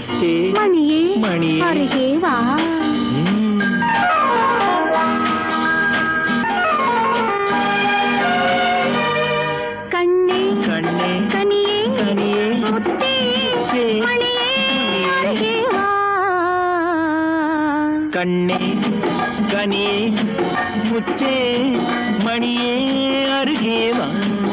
முத்தே மணியே மணியே. அருகே வா ம். கண்ணே கண்ணே கனியே கனியே முத்தே முத்தே, மணியே அருகே வா கண்ணே கனியே முத்தே மணியே அருகே வா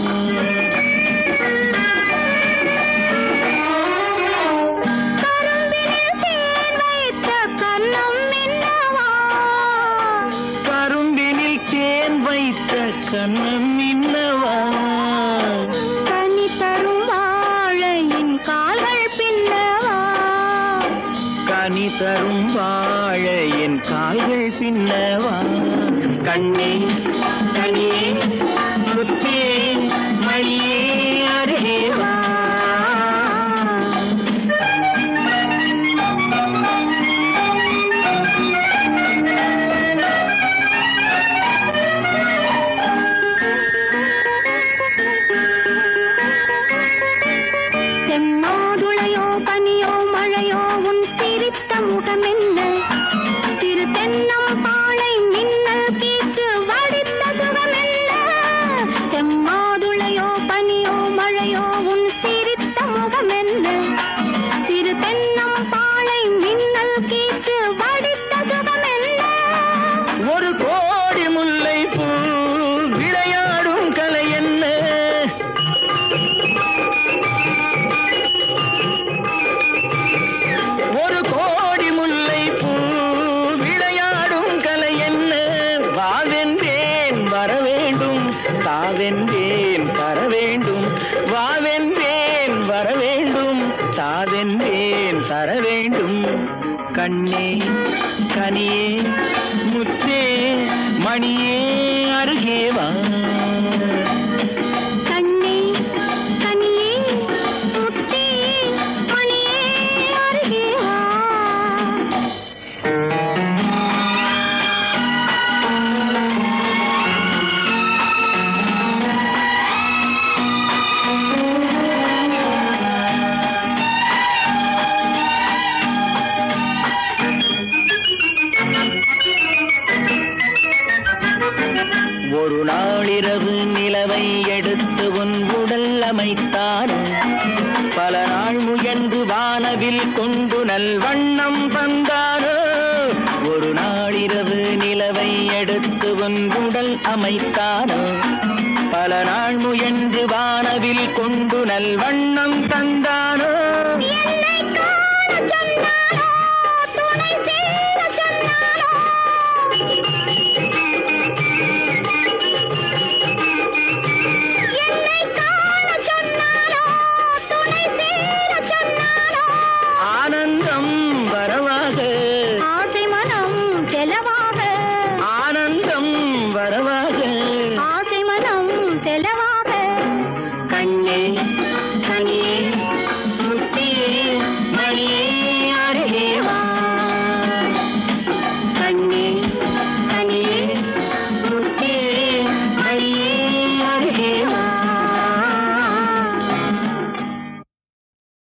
கரும்பினில் தேன் வைத்த கன்னம் மின்னவா கரும்பினில் தேன் வைத்த கண்ணன் இன்னவா கனி தரும் வாழையின் கால்கள் பின்னவா கனி தரும் வாழ என் கால்கள் பின்னவா கண்ணே கனியே முத்தே மணியே அருகே வா செம்மாதுளையோ பனியோ மழையோ உன் சிரித்த முகமென்ன சிறு தென்னம் பாளை மின்னல் கீற்று வடித்த சுகமென்ன செம்மாதுளையோ பனியோ மழையோ உன் சிரித்த முகமென்ன சிறு தென்னம் பாளை மின்னல் கீற்று வடித்த சுகமென்ன ஒரு கோடி முல்லை பூ விளையாடும் கலை என்ன ஒரு கோடி முல்லை பூ விளையாடும் கலை என்ன வாவென்றேன் வர வேண்டும் தாவென்றேன் தர வேண்டும் வாவென்றேன் வர வேண்டும் தாவென்றேன் தர வேண்டும் கண்ணே கனியே முத்தே மணியே அருகே வா கண்ணே கனியே முத்தே மணியே அருகே வா ஒரு நாளிரவு நிலவை எடுத்து உன் உடல் அமைத்தான் பல நாள் முயன்று வானவில் கொண்டு நல் வண்ணம் தந்தானோ ஒரு நாளிரவு நிலவை எடுத்து உன் உடல் அமைத்தானோ பல நாள் முயன்று வானவில் கொண்டு நல் வண்ணம் தந்தானோ என்னை காண சொன்னாரோ துணை சேர சொன்னாரோ என்னை காண சொன்னாரோ துணை சேர சொன்னாரோ ஆனந்தம் வரவாக ஆசை மனம் செலவாக ஆனந்தம் வரவாக ஆசை மனம் செலவாக கண்ணே கனியே முத்தியே மணியே அருகே வா